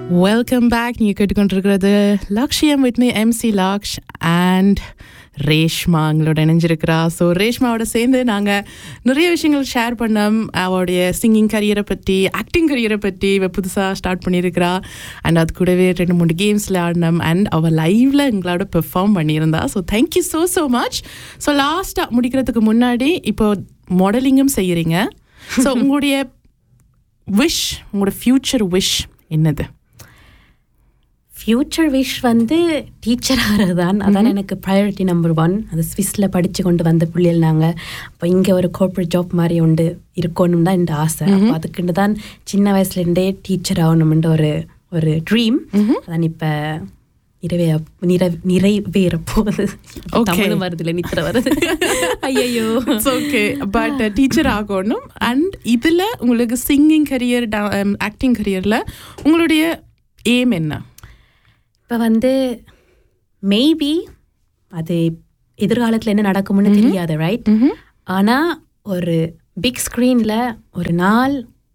Welcome back நீங்கள் கேட்டுக்கொண்டிருக்கிறது Lakshyam with me MC Laksh and Reshma எங்களோட இணைஞ்சிருக்கிறா ஸோ ரேஷ்மாவோட சேர்ந்து நாங்கள் நிறைய விஷயங்கள் ஷேர் பண்ணோம் அவளுடைய சிங்கிங் கரியரை பற்றி ஆக்டிங் கரியரை பற்றி இவ புதுசாக ஸ்டார்ட் பண்ணியிருக்கிறா அண்ட் அது கூடவே ரெண்டு மூணு கேம்ஸில் ஆடினோம் அண்ட் அவள் லைவில் எங்களோட பெர்ஃபார்ம் பண்ணியிருந்தா so thank you so so much so லாஸ்ட்டாக முடிக்கிறதுக்கு முன்னாடி இப்போ மாடலிங்கும் செய்கிறீங்க ஸோ உங்களுடைய விஷ் உங்களோட ஃப்யூச்சர் விஷ் என்னது ஃப்யூச்சர் விஷ் வந்து டீச்சர் ஆகிறதான் அதான் எனக்கு ப்ரையாரிட்டி நம்பர் ஒன் அது ஸ்விஸ்ஸில் படித்து கொண்டு வந்த பிள்ளைகள் நாங்கள் அப்போ இங்கே ஒரு கார்ப்பரேட் ஜாப் மாதிரி உண்டு இருக்கணும் தான் என் ஆசை அப்போ அதுக்குன்னு தான் சின்ன வயசுலேருந்தே டீச்சர் ஆகணும்ன்ற ஒரு ஒரு ட்ரீம் அதான் இப்போ நிறைவே நிறை நிறைவேற போகுது Okay. தமிழும் வருது இல்லை நித்திர வருது ஐயோ இட்ஸ் ஓகே பட் டீச்சர் ஆகணும் அண்ட் இதில் உங்களுக்கு சிங்கிங் கரியர் ஆக்டிங் கரியரில் உங்களுடைய எய்ம் என்ன இப்போ வந்து மேபி அது எதிர்காலத்தில் என்ன நடக்கும்னு தெரியாது ரைட் ஆனால் ஒரு பிக் ஸ்க்ரீனில் ஒரு நாள்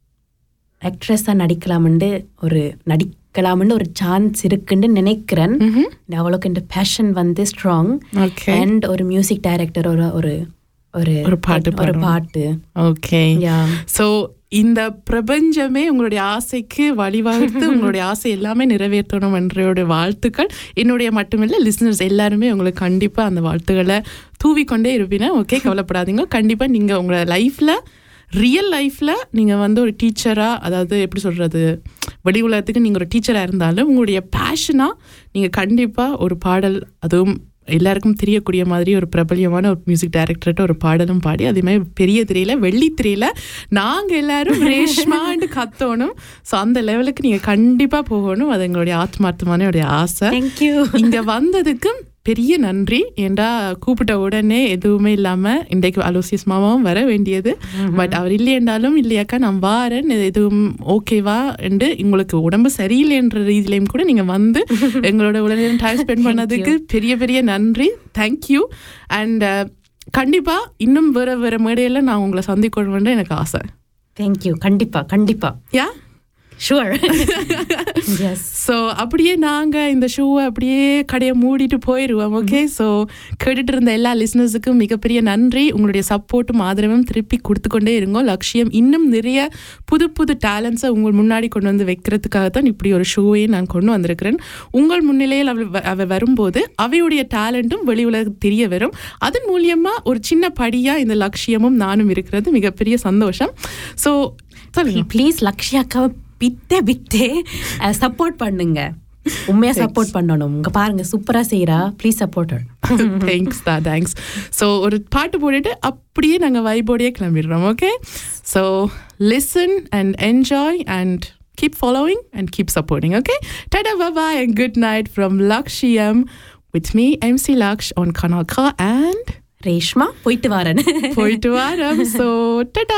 ஆக்ட்ரஸாக நடிக்கலாம்னு ஒரு நடிக்கலாம்னு ஒரு சான்ஸ் இருக்குன்னு நினைக்கிறேன் அவளுக்கு இந்த பேஷன் வந்து ஸ்ட்ராங் ஓகே அண்ட் ஒரு மியூசிக் டைரக்டர் ஒரு ஒரு ஒரு ஒரு பாட்டு ஒரு பாடணும். பாட்டு ஓகே Yeah. ஸோ இந்த பிரபஞ்சமே உங்களுடைய ஆசைக்கு வழிவகுத்து உங்களுடைய ஆசை எல்லாமே நிறைவேற்றணும் என்றோட வாழ்த்துக்கள் என்னுடைய மட்டுமில்லை லிசனர்ஸ் எல்லாருமே உங்களுக்கு கண்டிப்பாக அந்த வாழ்த்துக்களை தூவிக்கொண்டே இருப்பீங்க ஓகே கவலைப்படாதீங்க கண்டிப்பாக நீங்கள் உங்களோட லைஃப்பில் ரியல் லைஃப்பில் நீங்கள் வந்து ஒரு டீச்சராக அதாவது எப்படி சொல்கிறது வெளி உலகத்துக்கு நீங்கள் ஒரு டீச்சராக இருந்தாலும் உங்களுடைய பேஷனாக நீங்கள் கண்டிப்பாக ஒரு பாடல் அதுவும் எல்லாருக்கும் தெரியக்கூடிய மாதிரி ஒரு பிரபல்யமான ஒரு மியூசிக் டைரக்டர்கிட்ட ஒரு பாடலும் பாடி அதே மாதிரி பெரிய திரையில வெள்ளி திரையில நாங்க எல்லாரும் ரேஷ்மான்னு கத்தணும் ஸோ அந்த லெவலுக்கு நீங்க கண்டிப்பா போகணும் அது எங்களுடைய ஆத்மார்த்தமான ஒரு ஆசை தேங்க்யூ இங்க வந்ததுக்கும் பெரிய நன்றி ஏண்டா கூப்பிட்ட உடனே எதுவுமே இல்லாம இன்றைக்கு அலோசியஸ் மாமாவும் வர வேண்டியது பட் அவர் இல்லையென்றாலும் இல்லையாக்கா நான் வாரேன் இது எதுவும் ஓகேவா என்று உங்களுக்கு உடம்பு சரியில்லைன்ற ரீதியிலையும் கூட நீங்க வந்து எங்களோட உடனே டைம் ஸ்பெண்ட் பண்ணதுக்கு பெரிய பெரிய நன்றி தேங்க்யூ அண்ட் கண்டிப்பா இன்னும் வேற வேற மேடையில நான் உங்களை சந்திக்கணும்னு எனக்கு ஆசை தேங்க்யூ கண்டிப்பா கண்டிப்பா யா ஷுவர் எஸ் ஸோ அப்படியே நாங்கள் இந்த ஷோவை அப்படியே கடையை மூடிட்டு போயிடுவோம் ஓகே ஸோ கேட்டுட்டு இருந்த எல்லா லிசனர்ஸுக்கும் மிகப்பெரிய நன்றி உங்களுடைய சப்போர்ட்டும் ஆதரவும் திருப்பி கொடுத்துக்கொண்டே இருங்கோ லட்சியம் இன்னும் நிறைய புது புது டேலண்ட்ஸை உங்கள் முன்னாடி கொண்டு வந்து வைக்கிறதுக்காக தான் இப்படி ஒரு ஷோவையும் நான் கொண்டு வந்திருக்கிறேன் உங்கள் முன்னிலையில் அவள் வ- அவ வரும்போது அவையுடைய டேலண்ட்டும் வெளி உலகத்துக்கு தெரிய வரும் அதன் மூலியமா ஒரு சின்ன படியாக இந்த லட்சியமும் நானும் இருக்கிறது மிகப்பெரிய சந்தோஷம் ஸோ சொல்லுங்க ப்ளீஸ் லக்ஷ்யாக்காவை பித்தே பித்தே சப்போர்ட் பண்ணுங்க உண்மையா சப்போர்ட் பண்ணணும் இங்க பாருங்க சூப்பரா செய்யறா ப்ளீஸ் சப்போர்ட் தேங்க்ஸ் தான் தேங்க்ஸ் ஸோ ஒரு பாட்டு போட்டுட்டு அப்படியே நாங்கள் வைபோடையே கிளம்பிடுறோம் okay so listen and enjoy and keep following and keep supporting okay tata bye bye and good night from Lakshyam with me MC Laksh ஆன் கனாக்கா அண்ட் ரேஷ்மா போயிட்டு வரேன் போயிட்டு வாரம் ஸோ டாடா